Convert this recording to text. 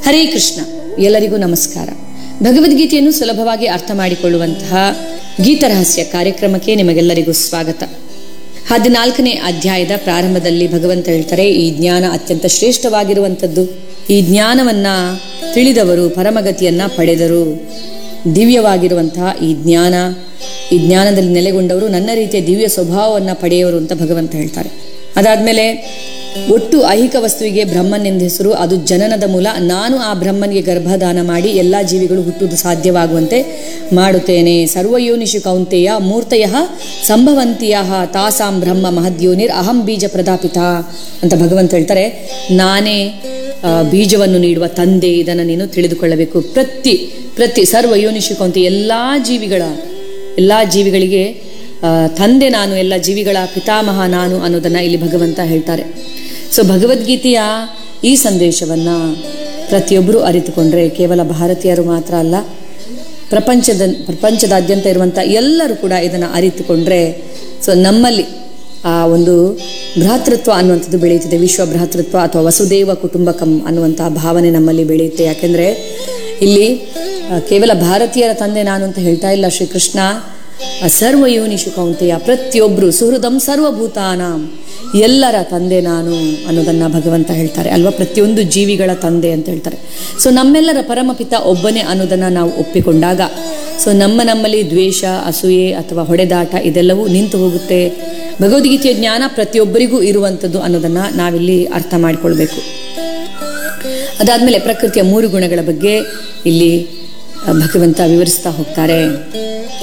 ಹರೇ ಕೃಷ್ಣ ಎಲ್ಲರಿಗೂ ನಮಸ್ಕಾರ ಭಗವದ್ಗೀತೆಯನ್ನು ಸುಲಭವಾಗಿ ಅರ್ಥ ಮಾಡಿಕೊಳ್ಳುವಂತಹ ಗೀತರಹಸ್ಯ ಕಾರ್ಯಕ್ರಮಕ್ಕೆ ನಿಮಗೆಲ್ಲರಿಗೂ ಸ್ವಾಗತ ಹದಿನಾಲ್ಕನೇ ಅಧ್ಯಾಯದ ಪ್ರಾರಂಭದಲ್ಲಿ ಭಗವಂತ ಹೇಳ್ತಾರೆ ಈ ಜ್ಞಾನ ಅತ್ಯಂತ ಶ್ರೇಷ್ಠವಾಗಿರುವಂಥದ್ದು ಈ ಜ್ಞಾನವನ್ನ ತಿಳಿದವರು ಪರಮಗತಿಯನ್ನ ಪಡೆದರು ದಿವ್ಯವಾಗಿರುವಂತಹ ಈ ಜ್ಞಾನ ಈ ಜ್ಞಾನದಲ್ಲಿ ನೆಲೆಗೊಂಡವರು ನನ್ನ ರೀತಿಯ ದಿವ್ಯ ಸ್ವಭಾವವನ್ನು ಪಡೆಯೋರು ಅಂತ ಭಗವಂತ ಹೇಳ್ತಾರೆ ಅದಾದ್ಮೇಲೆ ಒಟ್ಟು ಐಹಿಕ ವಸ್ತುವಿಗೆ ಬ್ರಹ್ಮನ್ ಎಂದ ಹೆಸರು ಅದು ಜನನದ ಮೂಲ ನಾನು ಆ ಬ್ರಹ್ಮನಿಗೆ ಗರ್ಭದಾನ ಮಾಡಿ ಎಲ್ಲ ಜೀವಿಗಳು ಹುಟ್ಟುವುದು ಸಾಧ್ಯವಾಗುವಂತೆ ಮಾಡುತ್ತೇನೆ ಸರ್ವಯೋನಿಷು ಕೌಂತೆಯ ಮೂರ್ತಯ ಸಂಭವಂತಿಯ ತಾಸಾಂ ಬ್ರಹ್ಮ ಮಹದ್ಯೋನಿರ್ ಅಹಂ ಬೀಜ ಪ್ರದಾಪಿತ ಅಂತ ಭಗವಂತ ಹೇಳ್ತಾರೆ ನಾನೇ ಆ, ಬೀಜವನ್ನು ನೀಡುವ ತಂದೆ ಇದನ್ನು ನೀನು ತಿಳಿದುಕೊಳ್ಳಬೇಕು ಪ್ರತಿ ಪ್ರತಿ ಸರ್ವ ಯೋನಿಷು ಕೌಂತೆ ಎಲ್ಲ ಜೀವಿಗಳ ಎಲ್ಲ ಜೀವಿಗಳಿಗೆ ಆ, ತಂದೆ ನಾನು ಎಲ್ಲ ಜೀವಿಗಳ ಪಿತಾಮಹ ನಾನು ಅನ್ನೋದನ್ನ ಇಲ್ಲಿ ಭಗವಂತ ಹೇಳ್ತಾರೆ ಸೊ ಭಗವದ್ಗೀತೆಯ ಈ ಸಂದೇಶವನ್ನ ಪ್ರತಿಯೊಬ್ಬರು ಅರಿತುಕೊಂಡ್ರೆ ಕೇವಲ ಭಾರತೀಯರು ಮಾತ್ರ ಅಲ್ಲ ಪ್ರಪಂಚದ ಪ್ರಪಂಚದಾದ್ಯಂತ ಇರುವಂಥ ಎಲ್ಲರೂ ಕೂಡ ಇದನ್ನು ಅರಿತುಕೊಂಡ್ರೆ ಸೊ ನಮ್ಮಲ್ಲಿ ಆ ಒಂದು ಭ್ರಾತೃತ್ವ ಅನ್ನುವಂಥದ್ದು ಬೆಳೆಯುತ್ತದೆ ವಿಶ್ವ ಭ್ರಾತೃತ್ವ ಅಥವಾ ವಸುದೇವ ಕುಟುಂಬಕಂ ಅನ್ನುವಂತಹ ಭಾವನೆ ನಮ್ಮಲ್ಲಿ ಬೆಳೆಯುತ್ತೆ ಯಾಕೆಂದ್ರೆ ಇಲ್ಲಿ ಆ, ಕೇವಲ ಭಾರತೀಯರ ತಂದೆ ನಾನು ಅಂತ ಹೇಳ್ತಾ ಇಲ್ಲ ಶ್ರೀಕೃಷ್ಣ ಆ, ಸರ್ವ ಯೋನಿಷು ಕೌಂತೆಯ ಪ್ರತಿಯೊಬ್ಬರು ಸುಹೃದಂ ಸರ್ವಭೂತಾನಾಂ ಎಲ್ಲರ ತಂದೆ ನಾನು ಅನ್ನೋದನ್ನ ಭಗವಂತ ಹೇಳ್ತಾರೆ ಅಲ್ವಾ ಪ್ರತಿಯೊಂದು ಜೀವಿಗಳ ತಂದೆ ಅಂತ ಹೇಳ್ತಾರೆ ಸೊ ನಮ್ಮೆಲ್ಲರ ಪರಮಪಿತ ಒಬ್ಬನೇ ಅನ್ನೋದನ್ನ ನಾವು ಒಪ್ಪಿಕೊಂಡಾಗ ಸೊ ನಮ್ಮ ನಮ್ಮಲ್ಲಿ ದ್ವೇಷ ಅಸೂಯೆ ಅಥವಾ ಹೊಡೆದಾಟ ಇದೆಲ್ಲವೂ ನಿಂತು ಹೋಗುತ್ತೆ ಭಗವದ್ಗೀತೆಯ ಜ್ಞಾನ ಪ್ರತಿಯೊಬ್ಬರಿಗೂ ಇರುವಂಥದ್ದು ಅನ್ನೋದನ್ನ ನಾವಿಲ್ಲಿ ಅರ್ಥ ಮಾಡಿಕೊಳ್ಬೇಕು ಅದಾದ್ಮೇಲೆ ಪ್ರಕೃತಿಯ ಮೂರು ಗುಣಗಳ ಬಗ್ಗೆ ಇಲ್ಲಿ ಆ, ಭಗವಂತ ವಿವರಿಸ್ತಾ ಹೋಗ್ತಾರೆ